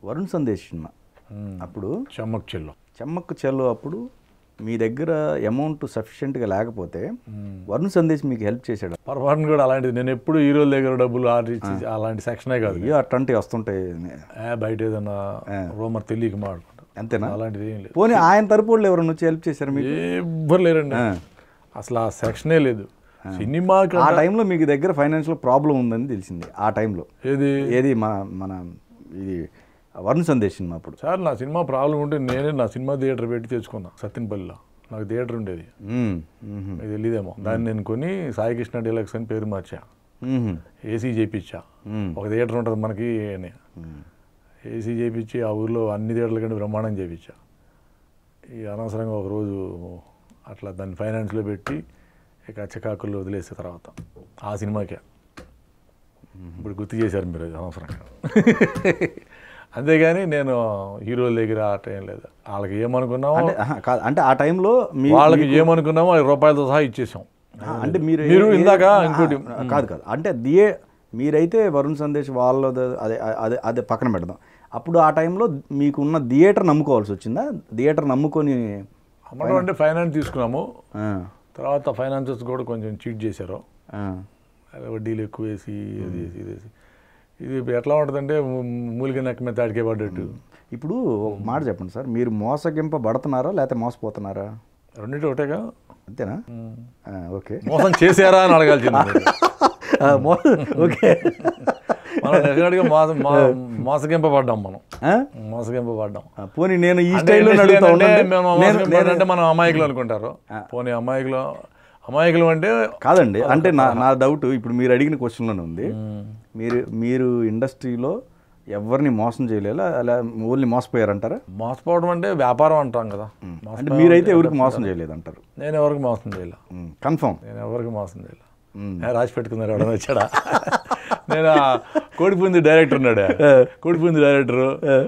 Varun Sandesh cinema మ్మ్. అప్పుడు చెమ్మక్ చెల్లు చెమ్మక్కు చెల్లు అప్పుడు మీ దగ్గర అమౌంట్ సఫిషియెంట్గా లేకపోతే వరుణ్ సందేశ్ మీకు హెల్ప్ చేశాడు పొరపాటున కూడా అలాంటిది నేను ఎప్పుడు హీరోల దగ్గర డబ్బులు ఆర్డర్ ఇచ్చి అలాంటి సెక్షనే కాదు అయ్యో అట్లాంటివి వస్తుంటాయి ఏ, బయట ఏదన్నా రూమర్ తెలియక మాడుకుంటా అంతేనా అలాంటిది ఏం లేదు పోనీ ఆయన తరపు వాళ్ళు ఎవరైనా వచ్చి హెల్ప్ చేశారు మీకు ఎవ్వరు లేరండి అసలు ఆ సెక్షనే లేదు సినిమాకి ఆ టైంలో మీకు దగ్గర ఫైనాన్షియల్ ప్రాబ్లం ఉందని తెలిసింది ఆ టైంలో ఏది ఏది మన మన ఇది వరుణ్ సందేశ్ సినిమా అప్పుడు సార్ నా సినిమా ప్రాబ్లం ఉంటే నేనే నా సినిమా థియేటర్ పెట్టి తెచ్చుకున్నా సత్యనపల్లిలో నాకు థియేటర్ ఉండేది మ్మ్. మ్మ్. మీకు తెలియదేమో దాన్ని నేను కొని సాయికృష్ణ డీలక్స్ అని పేరు మార్చా మ్మ్. ఏసీ చేయించా మ్మ్. ఒక థియేటర్ ఉంటుంది మనకి అని ఏసీ చేయించి ఆ ఊర్లో అన్ని థియేటర్ల కంటే బ్రహ్మాండం చేయించా ఈ అనవసరంగా ఒకరోజు అట్లా దాన్ని ఫైనాన్స్లో పెట్టి ఇక చికాకుల్లో వదిలేసిన తర్వాత ఆ సినిమాకే ఇప్పుడు గుర్తు చేశారు మీరు అది అనవసరంగా అంతేగాని నేను హీరోల దగ్గర అట్ట ఏం లేదు వాళ్ళకి ఏమనుకున్నామో అంటే ఆహా, కాదు అంటే ఆ టైంలో మీ వాళ్ళకి ఏమనుకున్నామో వాళ్ళకి రూపాయలతో సహా ఇచ్చేసాం ఆ, అంటే మీరు మీరు ఏ- ఇందాక ఆ, ఇంకోటి ఆ, కాదు కాదు అంటే దియే మీరైతే వరుణ్ సందేశ్ వాళ్ళ అదే అదే అదే పక్కన పెడదాం అప్పుడు ఆ టైంలో మీకున్న థియేటర్ నమ్ముకోవాల్సి వచ్చిందా థియేటర్ నమ్ముకొని అమ్మడం అంటే ఫైనాన్స్ తీసుకున్నాము ఆ, తర్వాత ఫైనాన్సెస్ కూడా కొంచెం చీట్ చేశారు ఆ, అదే వడ్డీలు ఎక్కువ వేసి అది వేసి ఇది వేసి ఇది ఎట్లా ఉంటుందంటే మూ- మూలిక నెక్క మీద తాడికే పడ్డట్టు ఇప్పుడు ఒక మాట చెప్పండి సార్ మీరు మోసగింపబడుతున్నారా లేకపోతే మోసపోతున్నారా రెండింటి ఒకటేగా అంతేనా ఆ, ఓకే మోసం చేశారా అని అడగాల్సింది మీరు. ఆ, మో ఓకే మనం డెఫినెట్గా మోసం మో- మోసగింపబడ్డాం మనం ఆ? మోసగింపబడ్డాం ఆ, పోనీ నేను ఈ అంటే స్టైల్లో ఏంటంటే అడుగుతా ఉండండి. మేము నేను- మోసగింపబడ్డం అంటే మనం అమాయకులు అనుకుంటారు పోనీ అమాయకులు అమాయకులు అంటే కాదండి అంటే నా నా డౌట్ ఇప్పుడు మీరు అడిగిన క్వశ్చన్లోనే ఉంది మీరు మీరు ఇండస్ట్రీలో ఎవరిని మోసం చేయలేదా అలా ఓన్లీ మోసపోయారంటారా మోసపోవడం అంటే వ్యాపారం అంటాం కదా మోస- అంటే మీరైతే ఎవరికి మోసం చేయలేదంటారు నేను ఎవరికి మోసం చేయాల కన్ఫర్మ్ నేను ఎవరికి మోసం చేయాల ఏ, రాసి పెట్టుకున్నారు ఎవడన్నా వచ్చాడా నేను ఆ కోడిపుంది డైరెక్టర్ ఉన్నాడు కోడిపుంది డైరెక్టర్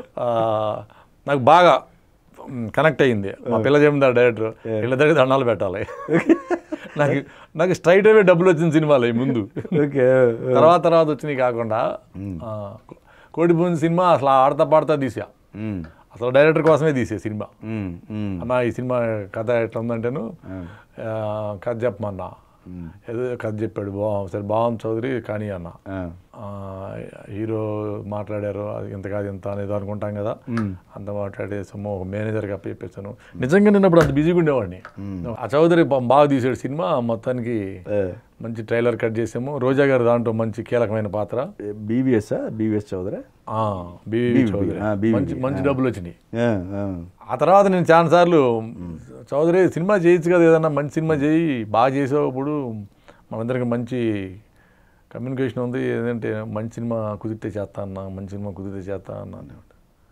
నాకు బాగా కనెక్ట్ అయ్యింది మా పిల్ల జమీందారు డైరెక్టర్ వీళ్ళ దగ్గర దండాలు పెట్టాలి నాకు నాకు స్ట్రైట్ అవే డబ్బులు వచ్చిన సినిమాలు ఈ ముందు ఓకే తర్వాత తర్వాత వచ్చినాయి కాకుండా ఆ, కోడిపుంది సినిమా అసలు ఆడతా పాడతా తీసా అసలు డైరెక్టర్ కోసమే తీసే సినిమా అన్న ఈ సినిమా కథ ఎట్లా ఉందంటేను ఆ, కథ చెప్పమన్నా ఏదో కథ చెప్పాడు బా సరే బాగుంది చౌదరి కానీ అన్న ఆ, హీరో మాట్లాడారు అది ఇంత కాదు ఇంత అనేది అనుకుంటాం కదా అంత మాట్లాడేసాము ఒక మేనేజర్కి అప్ప చెప్పేసాను నిజంగా నేను అప్పుడు అంత బిజీగా ఉండేవాడిని ఆ చౌదరి పాపం బాగా తీసాడు సినిమా మొత్తానికి మంచి ట్రైలర్ కట్ చేసాము రోజా గారు దాంట్లో మంచి కీలకమైన పాత్ర బీవీఎస్ బీవీఎస్ చౌదరి ఆ, బివి చౌదరి ఆ, బివి. మంచి మంచి డబ్బులు వచ్చినాయి ఆ, ఆ. ఆ తర్వాత నేను చాలా సార్లు చౌదరి సినిమా చేయొచ్చు కదా ఏదన్నా మంచి సినిమా చేయి బాగా చేసేటప్పుడు మనందరికి మంచి కమ్యూనికేషన్ ఉంది ఏంటంటే మంచి సినిమా కుదిరితే చేస్తా అన్న మంచి సినిమా కుదిరితే చేస్తా అన్న అనేవాడు.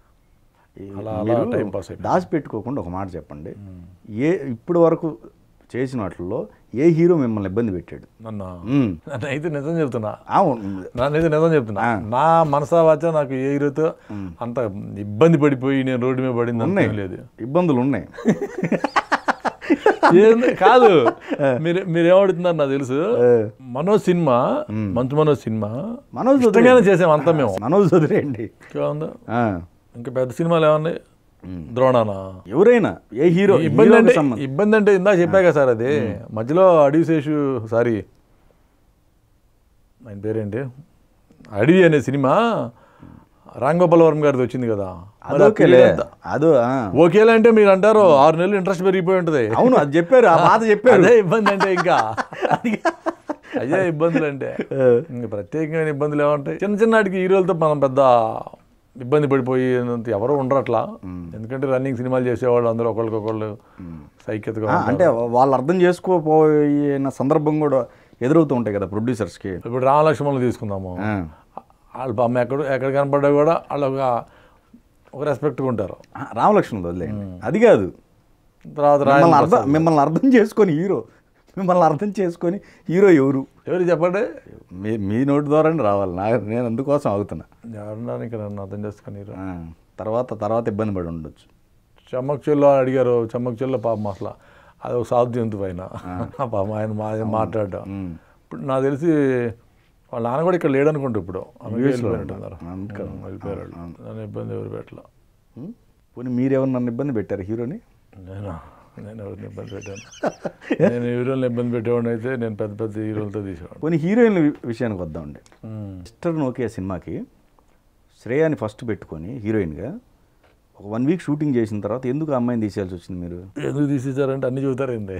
అలా అలా మీరు టైం పాస్ అయిపోయింది దాచిపెట్టుకోకుండా ఒక మాట చెప్పండి ఏ ఇప్పటి వరకు చేసిన వాటిల్లో ఏ హీరో మిమ్మల్ని ఇబ్బంది పెట్టాడు నన్ను మ్మ్. నన్ను అయితే నిజం చెప్తున్నా అవును నన్నైతే నిజం చెప్తున్నా నా మనసా వాచ నాకు ఏ హీరోతో అంత ఇబ్బంది పడిపోయి నేను రోడ్డు మీద పడింది అంత ఏం లేదు ఇబ్బందులు ఉన్నాయి ఏంది? కాదు మీరు మీరు ఏమడుతున్నారు నాకు తెలుసు మనోజ్ సినిమా మంచు మనోజ్ సినిమా మనోజ్ ఇష్టంగానే చేసాం అంతా మేము మనోజ్ వదిలేయండి ఇంకా ఉందా ఆ. ఇంకా పెద్ద సినిమాలు ఏమన్నాయి ద్రోణానా ఎవరైనా ఏ హీరో ఇబ్బంది హీరోకి అంటే సంబంధం ఇబ్బంది అంటే ఇందాక చెప్పాక సార్ అది మధ్యలో అడవి శేషు సారీ ఆయన పేరేంటి అడవి అనే సినిమా రామ్ గోపాల్ వర్మ గారిది వచ్చింది కదా మరి ఆ అదొకేలే period అంతా. అదో ఆ. ఓకేలే అంటే మీరు అంటారు ఆరు నెలలు ఇంట్రెస్ట్ పెరిగిపోయి ఉంటుంది అవును అది చెప్పారు ఆ బాధ చెప్పారు అదే ఇబ్బంది అంటే ఇంకా అదే ఇబ్బందులు అంటే ఇంకా ప్రత్యేకమైన ఇబ్బందులు ఏమంటాయి చిన్న చిన్నటికి హీరోలతో మనం పెద్ద ఇబ్బంది పడిపోయి ఎవరో ఉండరు అట్లా ఎందుకంటే రన్నింగ్ సినిమాలు చేసేవాళ్ళు అందరూ ఒకళ్ళకొకళ్ళు సైక్యతగా ఆ, అంటే వాళ్ళు అర్థం చేసుకోపోయిన సందర్భం కూడా ఎదురవుతూ ఉంటాయి కదా ప్రొడ్యూసర్స్కి ఇప్పుడు రామలక్ష్మణులు తీసుకుందాము వాళ్ళ అమ్మ ఎక్కడ ఎక్కడ కనపడ్డా కూడా వాళ్ళు ఒక ఒక రెస్పెక్ట్గా ఉంటారు రామలక్ష్మణ్ వదిలేయండి అది కాదు తర్వాత రాయ మిమ్మల్ని అర్థం మిమ్మల్ని అర్థం చేసుకొని హీరో మిమ్మల్ని అర్థం చేసుకొని హీరో ఎవరు ఎవరు చెప్పండి మీ మీ నోటి ద్వారానే రావాలి నా నేను అందుకోసం ఆగుతున్నా ఎవరున్నారు ఇక్కడ నన్ను అర్థం చేసుకుని ఆ, తర్వాత తర్వాత ఇబ్బంది పడి ఉండొచ్చు చెమ్మక్ చెల్లో అడిగారు చెమ్మక్ చెల్లో పాపం అసలు అది ఒక సాధు జంతువు ఆయన పాపం ఆయన మా మాట్లాడడం ఇప్పుడు నాకు తెలిసి వాళ్ళ నాన్న కూడా ఇక్కడ లేడు అనుకుంటా ఇప్పుడు అమెరికా US లో వెళ్ళిపోయినట్టున్నారు. అందుకే. ఉమ్, వెళ్ళిపోయారు వాళ్ళు. నన్ను ఇబ్బంది ఎవరు పెట్టలా ఉమ్. పోనీ మీరెవరు నన్ను ఇబ్బంది పెట్టారు హీరోని నేను నేను ఎవరిని ఇబ్బంది పెట్టాను నేను హీరోని ఇబ్బంది పెట్టేవాడిని అయితే నేను పెద్ద పెద్ద హీరోలతో తీసేవాడిని పోనీ హీరోయిన్ విషయానికి వద్దామండి ఉమ్. మిస్టర్ నోకియా సినిమాకి శ్రేయాని ఫస్ట్ పెట్టుకొని హీరోయిన్గా ఒక వన్ వీక్ షూటింగ్ చేసిన తర్వాత ఎందుకు ఆ అమ్మాయిని తీసేయాల్సి వచ్చింది మీరు ఎందుకు తీసేసారంటే అన్ని చెబుతారు ఏంది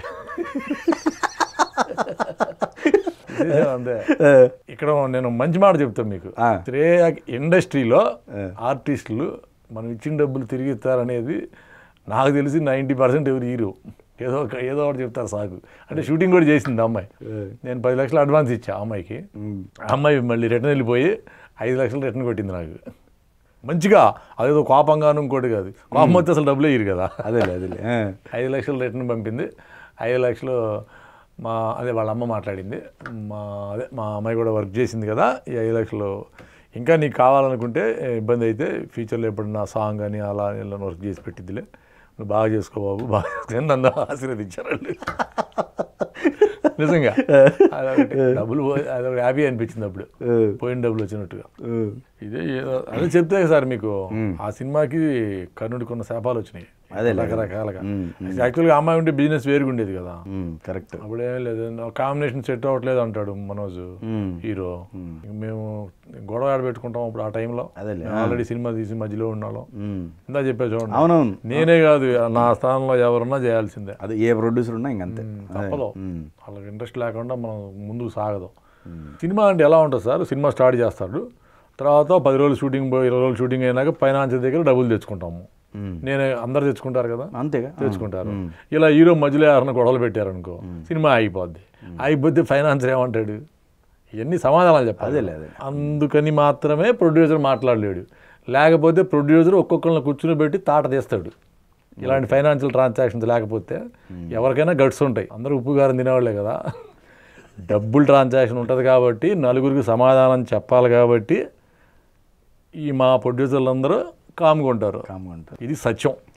తీసేసాం అంతే ఇక్కడ నేను మంచి మాట చెప్తాను మీకు ఆ. శ్రేయ ఇండస్ట్రీలో ఆర్టిస్టులు మనం ఇచ్చిన డబ్బులు తిరిగి ఇస్తారనేది నాకు తెలిసి నైంటీ పర్సెంట్ ఎవరు హీరో ఏదో ఒక ఏదో ఒకటి చెప్తారు సాకు అంటే షూటింగ్ కూడా చేసింది ఆ అమ్మాయి నేను పది లక్షలు అడ్వాన్స్ ఇచ్చా ఆ అమ్మాయికి ఆ అమ్మాయి మళ్ళీ రిటర్న్ వెళ్ళిపోయి ఐదు లక్షలు రిటర్న్ కొట్టింది నాకు మంచిగా అదేదో కోపంగాను ఇంకోటి కాదు కోపం వస్తే అసలు డబ్బులే ఇయ్యరు కదా అదేలే అదేలే ఆ. ఐదు లక్షలు రిటర్న్ పంపింది ఐదు లక్షలు మా అదే వాళ్ళ అమ్మ మాట్లాడింది మా అదే మా అమ్మాయి కూడా వర్క్ చేసింది కదా ఈ ఐదు లక్షలు ఇంకా నీకు కావాలనుకుంటే ఇబ్బంది అయితే ఫ్యూచర్లో ఎప్పుడన్నా సాంగ్ అని అలా ఇలా వర్క్ చేసి పెట్టిద్దిలే నువ్వు బాగా చేసుకో బాబు బాగా చేసుకో అని నన్ను ఆశీర్వదించారు వాళ్ళు నిజంగా అదొకటి డబ్బులు పోయి అదొకటి హ్యాపీ అనిపించింది అప్పుడు పోయిన డబ్బులు వచ్చినట్టుగా ఆ. ఇదే ఏదో అదే చెప్తే సార్ మీకు ఆ సినిమాకి కర్ణుడికి ఉన్న శాపాలు వచ్చినాయి అదేలే. రకరకాలుగా ఉమ్, యాక్చువల్గా అమ్మాయి ఉంటే బిజినెస్ వేరుగా ఉండేది కదా ఉమ్, కరెక్ట్ అప్పుడు ఏం లేదు కాంబినేషన్ సెట్ అవ్వట్లేదు అంటాడు మనోజ్ ఉమ్. హీరో ఇంక మేము గొడవ ఆడ పెట్టుకుంటాం అప్పుడు ఆ టైంలో అదేలే. ఆల్రెడీ సినిమా తీసి మధ్యలో ఉన్నాం ఉమ్. ఇందా చెప్పా చూడండి అవునవును నేనే కాదు నా స్థానంలో ఎవరున్నా చేయాల్సిందే అదే ఏ ప్రొడ్యూసర్ ఉన్నా ఇంకంతే తప్పదు ఉమ్. వాళ్ళకి ఇంట్రెస్ట్ లేకుండా మనం ముందుకు సాగదు సినిమా అంటే ఎలా ఉంటుంది సార్ సినిమా స్టార్ట్ చేస్తాడు తర్వాత పది రోజులు షూటింగ్ పోయి ఇరవై రోజులు షూటింగ్ అయినాక ఫైనాన్స్ దగ్గర డబ్బులు తెచ్చుకుంటాము ఉమ్. నేను అందరు తెచ్చుకుంటారు కదా అంతేగా తెచ్చుకుంటారు ఇలా హీరో మధ్యలో ఎవరైనా గొడవలు పెట్టారనుకో సినిమా అయిపోద్ది అయిపోతే ఫైనాన్సర్ ఏమంటాడు ఇవన్నీ సమాధానాలు చెప్పాలి అదేలే, అదే. అందుకని మాత్రమే ప్రొడ్యూసర్ మాట్లాడలేడు లేకపోతే ప్రొడ్యూసర్ ఒక్కొక్కరిని కూర్చుని పెట్టి తాట తీస్తాడు ఇలాంటి ఫైనాన్షియల్ ట్రాన్సాక్షన్స్ లేకపోతే ఎవరికైనా గట్స్ ఉంటాయి అందరూ ఉప్పు గారం తినేవాళ్ళే కదా డబ్బులు ట్రాన్సాక్షన్ ఉంటుంది కాబట్టి నలుగురికి సమాధానం చెప్పాలి కాబట్టి ఈ మా ప్రొడ్యూసర్లు అందరూ కామ్గా ఉంటారు కామ్గా ఉంటారు ఇది సత్యం